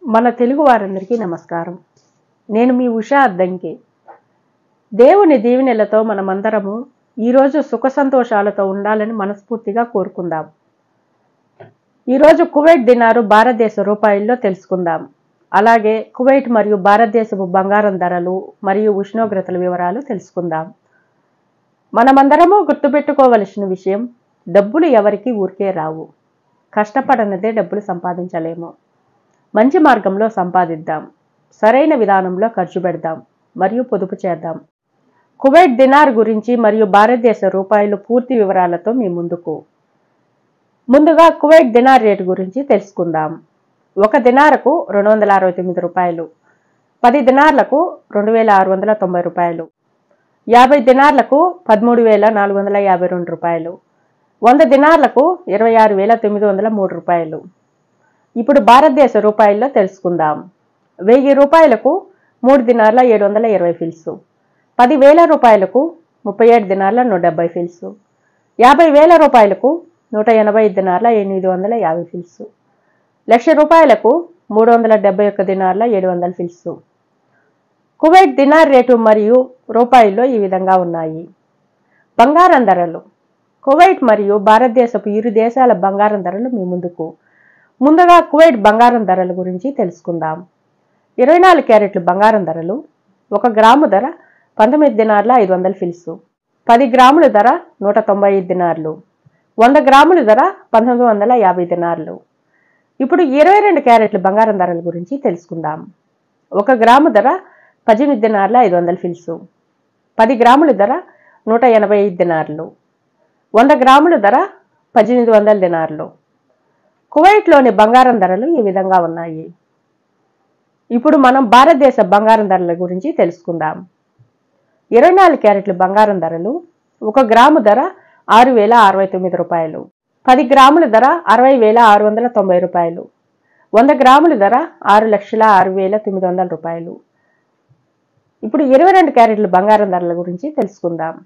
మన తెలుగు వారందరికీ నమస్కారం నేను మీ ఉషా అద్దంకి దేవుని దీవెనలతో మనమందరము ఈరోజు సుఖ సంతోషాలతో ఉండాలని మనస్ఫూర్తిగా కోరుకుందాం ఈరోజు కువైట్ దినారు భారతదేశ రూపాయల్లో తెలుసుకుందాం అలాగే కువైట్ మరియు భారతదేశపు బంగారం ధరలు మరియు ఉష్ణోగ్రతల వివరాలు తెలుసుకుందాం మనమందరము గుర్తుపెట్టుకోవలసిన విషయం డబ్బులు ఎవరికి ఊరికే రావు కష్టపడనదే డబ్బులు సంపాదించలేము మంచి మార్గంలో సంపాదిద్దాం సరైన విధానంలో ఖర్చు పెడదాం మరియు పొదుపు చేద్దాం కువైట్ దినార్ గురించి మరియు భారతదేశ రూపాయలు పూర్తి వివరాలతో మీ ముందుకు ముందుగా కువైట్ దినార్ రేటు గురించి తెలుసుకుందాం ఒక దినారకు రెండు వందల అరవై తొమ్మిది రూపాయలు పది దినార్లకు రెండు వేల ఆరు వందల తొంభై రూపాయలు యాభై దినార్లకు పదమూడు వేల నాలుగు వందల యాభై రెండు రూపాయలు వంద దినార్లకు ఇరవై ఆరు వేల తొమ్మిది వందల మూడు రూపాయలు ఇప్పుడు భారతదేశ రూపాయల్లో తెలుసుకుందాం వెయ్యి రూపాయలకు మూడు దినార్ల ఏడు వందల ఇరవై ఫిల్స్ పదివేల రూపాయలకు ముప్పై ఏడు దినార్ల నూట డెబ్బై ఫిల్స్ యాభై వేల రూపాయలకు నూట ఎనభై దినార్ల ఎనిమిది వందల యాభై ఫిల్స్ లక్ష రూపాయలకు మూడు వందల డెబ్బై ఒక్క దినార్ల ఏడు వందల ఫిల్స్ కువైట్ దినార్ రేటు మరియు రూపాయల్లో ఈ విధంగా ఉన్నాయి బంగారం ధరలు కువైట్ మరియు భారతదేశపు ఇరు దేశాల బంగారం ధరలు మీ ముందుకు ముందుగా కువైట్ బంగారం ధరల గురించి తెలుసుకుందాం ఇరవై నాలుగు క్యారెట్లు బంగారం ధరలు ఒక గ్రాము ధర పంతొమ్మిది దినార్ల ఐదు వందల ఫిల్స్ పది గ్రాముల ధర నూట తొంభై ఐదు దినార్లు వంద గ్రాముల ధర పంతొమ్మిది వందల యాభై దినార్లు ఇప్పుడు ఇరవై రెండు క్యారెట్ల బంగారం ధరల గురించి తెలుసుకుందాం ఒక గ్రాము ధర పద్దెనిమిది దినార్ల ఐదు వందల ఫిల్స్ పది గ్రాముల ధర నూట ఎనభై ఐదు దినార్లు వంద గ్రాముల ధర పద్దెనిమిది వందల దినార్లు కువైట్లోని బంగారం ధరలు ఈ విధంగా ఉన్నాయి ఇప్పుడు మనం భారతదేశ బంగారం ధరల గురించి తెలుసుకుందాం ఇరవై నాలుగు క్యారెట్ల బంగారం ధరలు ఒక గ్రాము ధర ఆరు వేల అరవై తొమ్మిది రూపాయలు పది గ్రాముల ధర అరవై వేల ఆరు వందల తొంభై రూపాయలు వంద గ్రాముల ధర ఆరు లక్షల ఆరు వేల తొమ్మిది వందల రూపాయలు ఇప్పుడు ఇరవై రెండు క్యారెట్ల బంగారం ధరల గురించి తెలుసుకుందాం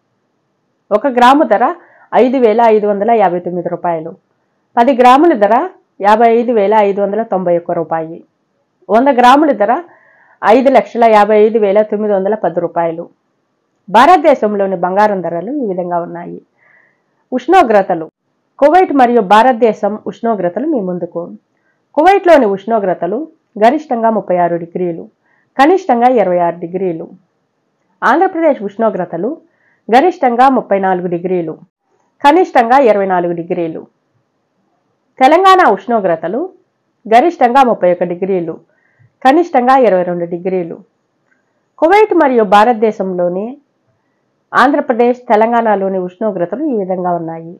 ఒక గ్రాము ధర ఐదు వేల ఐదు వందల యాభై తొమ్మిది రూపాయలు పది గ్రాముల ధర యాభై ఐదు వేల ఐదు వందల తొంభై ఒక్క రూపాయి వంద గ్రాముల ధర ఐదు లక్షల యాభై ఐదు వేల తొమ్మిది వందల పది రూపాయలు భారతదేశంలోని బంగారం ధరలు ఈ విధంగా ఉన్నాయి ఉష్ణోగ్రతలు కువైట్ మరియు భారతదేశం ఉష్ణోగ్రతలు మీ ముందుకు కువైట్లోని ఉష్ణోగ్రతలు గరిష్టంగా ముప్పై ఆరు డిగ్రీలు కనిష్టంగా ఇరవై ఆరు డిగ్రీలు ఆంధ్రప్రదేశ్ ఉష్ణోగ్రతలు గరిష్టంగా ముప్పై నాలుగు డిగ్రీలు కనిష్టంగా ఇరవై నాలుగు డిగ్రీలు తెలంగాణ ఉష్ణోగ్రతలు గరిష్టంగా ముప్పై ఒక డిగ్రీలు కనిష్టంగా ఇరవై రెండు డిగ్రీలు కువైట్ మరియు భారతదేశంలోని ఆంధ్రప్రదేశ్ తెలంగాణలోని ఉష్ణోగ్రతలు ఈ విధంగా ఉన్నాయి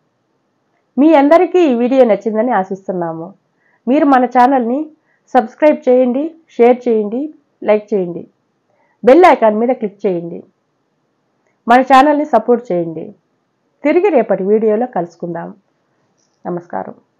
మీ అందరికీ ఈ వీడియో నచ్చిందని ఆశిస్తున్నాము మీరు మన ఛానల్ని సబ్స్క్రైబ్ చేయండి షేర్ చేయండి లైక్ చేయండి బెల్ ఐకాన్ మీద క్లిక్ చేయండి మన ఛానల్ని సపోర్ట్ చేయండి తిరిగి రేపటి వీడియోలో కలుసుకుందాం నమస్కారం